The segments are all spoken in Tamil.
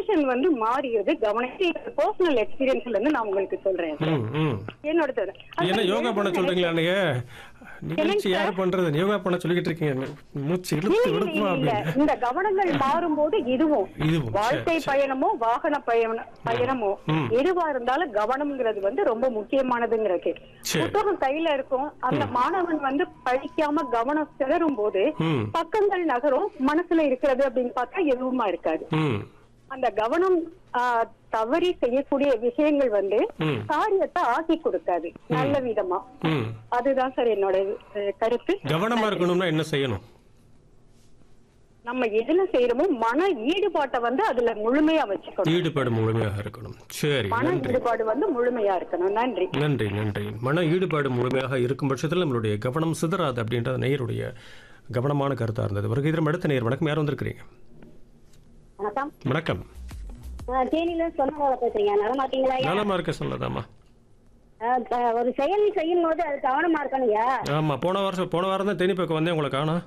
சுச்சுவேஷன் வந்து மாறியது கவனிச்சு பர்சனல் எக்ஸ்பீரியன்ஸ்ல இருந்து நான் உங்களுக்கு சொல்றேன் ம் ம் என்னோட தோணும். அது என்ன மாதிரி யோகா பண்ண எனக்கு- சொல்றீங்களா நீங்க நிகழ்ச்சி யார் பண்றது யோகா பண்ண சொல்லிக்கிட்டு இருக்கீங்க மூச்சு இழுத்து இல்ல, விடுப்பா இல்ல, இல்ல. அப்படின்னு இந்த கவனங்கள் மாறும்போது இதுவும் இதுவும், வாழ்க்கை சரி, சரி. பயணமோ வாகன பயண பயணமோ ம். எதுவா இருந்தாலும் கவனம்ங்கிறது வந்து ரொம்ப முக்கியமானதுங்கிறது சரி. புத்தகம் கையில இருக்கும் அந்த மாணவன் வந்து படிக்காம கவனம் சிதறும் போது ம் பக்கங்கள் நகரும் மனசுல இருக்கிறது அப்படின்னு பார்த்தா எதுவுமா இருக்காது ம் அந்த கவனம் ஆ, தவறி செய்யக்கூடிய விஷயங்கள் வந்து ம். காரியத்தை ஆக்கி கொடுக்காது நல்ல விதமா ம் அதுதான் சார் என்னோட அஹ், கருத்து கவனமா இருக்கணும்னா என்ன செய்யணும் நம்ம எதுல செய்யறோமோ மன ஈடுபாட்டை வந்து அதுல முழுமையா வச்சுக்கணும் ஈடுபாடு முழுமையாக இருக்கணும் சரி மன நன்றி ஈடுபாடு வந்து முழுமையா இருக்கணும் நன்றி நன்றி நன்றி மன ஈடுபாடு முழுமையாக இருக்கும் பட்சத்தில் நம்மளுடைய கவனம் சிதறாது அப்படின்றது நேயருடைய கவனமான கருத்தா இருந்தது வருகை தரும் அடுத்த நேயர் வணக்கம் யார் வந்திருக்கிறீங்க வணக்கம் வணக்கம் அஹ் தேனியில சொன்ன பேசுறீங்க நலமா இருக்கீங்களா ஐயா? நலமா இருக்க சொல்லதாமா அஹ் த- ஒரு செயல் செய்யும் போது அது கவனமா இருக்கணும்யா ஆமா போன வருஷம் போன வாரம் தான் தேனி பக்கம் வந்தேன் உங்களை காணோம்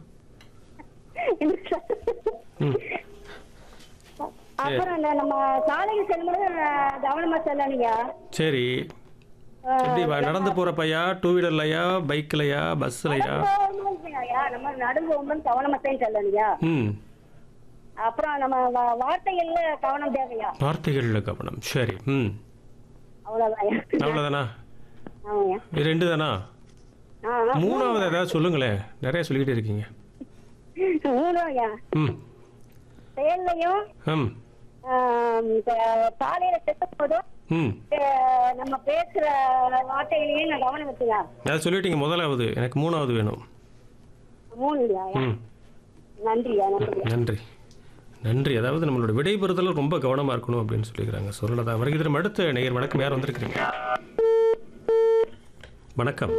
ம் அப்புறம் இந்த நம்ம சாலையில் செல்லும்போது அஹ், கவனமா செல்லணும்யா சரி எப்படி வ- நடந்து போற பையா டூ வீலர்லையா பைக்லையா பஸ்லையா ஐயா நம்ம நடந்து போகும்போது கவனமா தான் செல்லணும்யா ம் அப்புறம் நம்ம வா- வார்த்தைகள்ல கவனம் தேவையா வார்த்தைகளில் கவனம் சரி ம் அவ்வளவுதான் அவ்வளோதானா ஆமாய்யா இது ரெண்டு தானா ஆ, ஆ. மூணாவது ஏதாவது சொல்லுங்களேன் நிறைய சொல்லிக்கிட்டே இருக்கீங்க மூணும்யா ம் செயல்லையும் ம் ஆம், இந்த சாலையில செல்லும் போதும் ம் அஹ், நம்ம பேசுற வார்த்தைகளையும் நான் கவனம் வச்சுயா அதை சொல்லிட்டீங்க முதலாவது எனக்கு மூணாவது வேணும் மூணு இல்லையா ம் நன்றியா நன்றி நன்றி நன்றி அதாவது நம்மளோட விடைபெறுதல ரொம்ப கவனமா இருக்கணும் அப்படின்னு சொல்லிக்கிறாங்க சொல்லதான் வருகை தரும் அடுத்த நேயர் வணக்கம் யார் வந்திருக்கிறீங்க வணக்கம்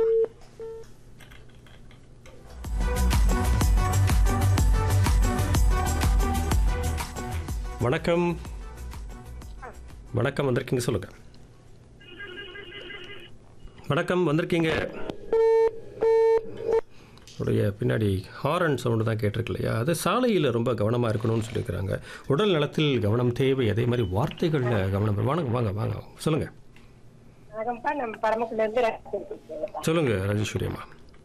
வணக்கம் வணக்கம் வந்திருக்கீங்க சொல்லுங்க வணக்கம் வந்திருக்கீங்க உடைய பின்னாடி ஹாரன் சவுண்டு தான் கேட்டிருக்கு இல்லையா அது சாலையில் ரொம்ப கவனமாக இருக்கணும்னு சொல்லியிருக்கிறாங்க உடல் நலத்தில் கவனம் தேவை அதே மாதிரி வார்த்தைகளில் கவனம் வாங்க வாங்க வாங்க சொல்லுங்கள் வணக்கம்ப்பா நம்ம பரமக்குள்ள இருந்து ரசிச்சிருக்கோம். சொல்லுங்கள் ராஜேஸ்வரி அம்மா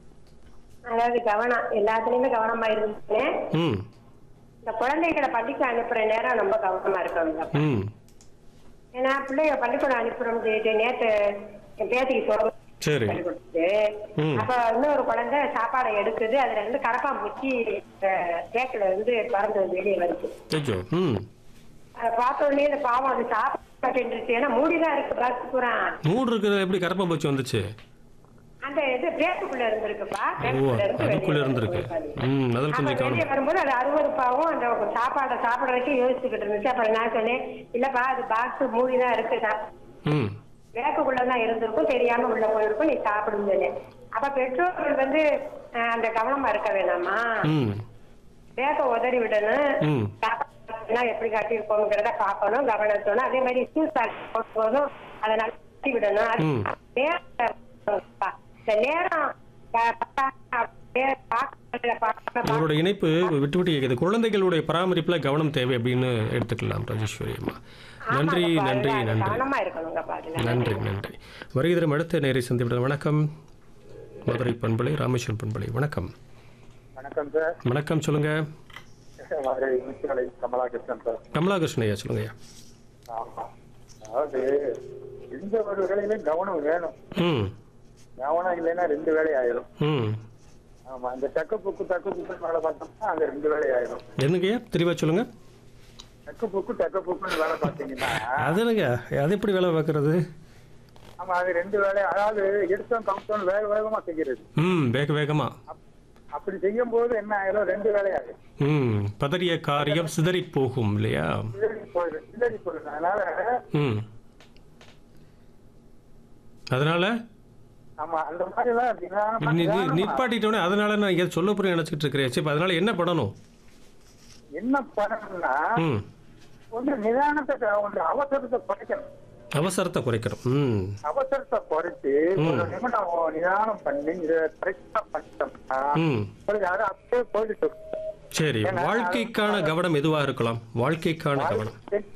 அதாவது கவனம் எல்லாத்துலயுமே கவனமா இருந்துட்டேன் ம் இந்த குழந்தைகளை பள்ளிக்கு அனுப்புற நேரம் ரொம்ப கவனமா இருக்கணும் ம் ஏன்னா பிள்ளைங்க பள்ளிக்கூடம் அனுப்புறோம் சொல்லிட்டு நேத்து என் பேத்திக்கு சோறு சரி பண்ணி கொடுத்துட்டு ம். அப்ப இன்னொரு குழந்தை சாப்பாடை எடுக்குது அதுல இருந்து கரப்பான் பூச்சி கேக்குல இருந்து பறந்து வெளியே வருது ஐயோ ம் அதை பார்த்த உடனே இந்த பாவம் அது சாப்பிட மாட்டேன்ருச்சு ஏன்னா மூடிதான் இருக்கு பஸ் பூரா மூடு இருக்கிறது எப்படி கரப்பா பூச்சி வந்துச்சு அந்த இது பிரேக்குக்குள்ள இருந்திருக்குப்பா ஓ பிரேக்குக்குள்ள இருந்து அதுக்குள்ளே வெளியே இருந்திருக்கு வருது. ம் அதில் அப்ப கொஞ்சம் வெளியே கவனம் வரும்போது அது அருவருப்பாவும் அந்த சாப்பாடை சாப்பிட வரைக்கும் யோசிச்சுக்கிட்டு இருந்துச்சு அப்புறம் நான் சொன்னேன் இல்லப்பா அது பாக்ஸ் மூடி தான் இருக்கு ம் விளக்குக்குள்ளதான் இருந்திருக்கும் தெரியாம உள்ள போயிருக்கும் நீ சாப்பிடுன்னு சொன்னேன் அப்ப பெற்றோர்கள் வந்து அஹ், அந்த கவனமா இருக்க வேணாமா ம் பேக்க உதறி விடணும் ம் சாப்பாடுனா எப்படி கட்டியிருக்கோங்கிறத பார்க்கணும் கவனத்தோட அதே மாதிரி ஷூஸ் போதும் அதை நல்லா கட்டி விடணும் அது ம். நேரம் இந்த நேரம் ப- ப- நேரம் பார்க்கறதுல பார்க்காம உங்களோட இணைப்பு விட்டு விட்டு கேட்குது குழந்தைகளுடைய பராமரிப்பில் கவனம் தேவை அப்படின்னு எடுத்துக்கலாம் ராஜேஸ்வரி அம்மா நன்றி ஆமாங்கப்பா, நன்றி அதுல நன்றி கவனமா இருக்கணுங்கப்பா அதுல. நன்றி நன்றி வருகை தரும் அடுத்த நேரை சந்திவிட வணக்கம் மதுரை பண்பலை ராமேஸ்வரம் பண்பலை வணக்கம் வணக்கம் சார் வணக்கம் சொல்லுங்க மதுரை முனிசிபலை கமலாகிருஷ்ணன் சார் கமலாகிருஷ்ணன் ஐயா சொல்லுங்க ஐயா ஆமா அதாவது எந்த ஒரு வேலையிலும் கவனம் வேணும் ம் கவனம் இல்லைன்னா ரெண்டு வேலை ஆயிரும் ம் ஆமா இந்த தக்க புக்கு தக்க புக்கு வேலை பார்த்தோம்னா அங்க ரெண்டு வேலை ஆயிரும் என்னங்க ஐயா தெளிவா சொல்லுங்க தக்க புக்கு தக்க புக்குன்னு வேலை பார்த்தீங்கன்னா அது என்னங்க அது எப்படி வேலை பார்க்கறது ஆமா அது ரெண்டு வேலை அதாவது எடுத்தோம் கவுத்தோம் வேக வேகமா செய்கிறது ம் வேக வேகமா அப்படி செய்யும் போது என்ன ஆயிரும் ரெண்டு வேலை ஆயிரும் ம் பதறிய காரியம் சிதறி போகும் இல்லையா சிதறி போயிடும் சிதறி போயிடும் அதனால ம் அதனால ஆமா அந்த மாதிரி எல்லாம் நிதானமா- நி- நி- நிதானமா நிப்பாட்டிட்டோன்னே அதனால நான் ஏதோ சொல்ல போறேன் நினைச்சிட்டு இருக்கிறேன் சரி இப்ப அதனால என்ன பண்ணணும் என்ன பண்ணணும்னா ம் ஒன்று நிதானத்தை ஒன்று அவசரத்தை குறைக்கணும் அவசரத்தை குறைக்கணும் ம் அவசரத்தை குறைச்சு ஒரு நிமிடம் நிதானம் பண்ணி இதை கரெக்டா பண்ணிட்டோம்னா ம் ஒரு யாரும் அப்படியே போயிட்டு சரி வாழ்க்கைக்கான கவனம் எதுவாக இருக்கலாம் வாழ்க்கைக்கான கவனம்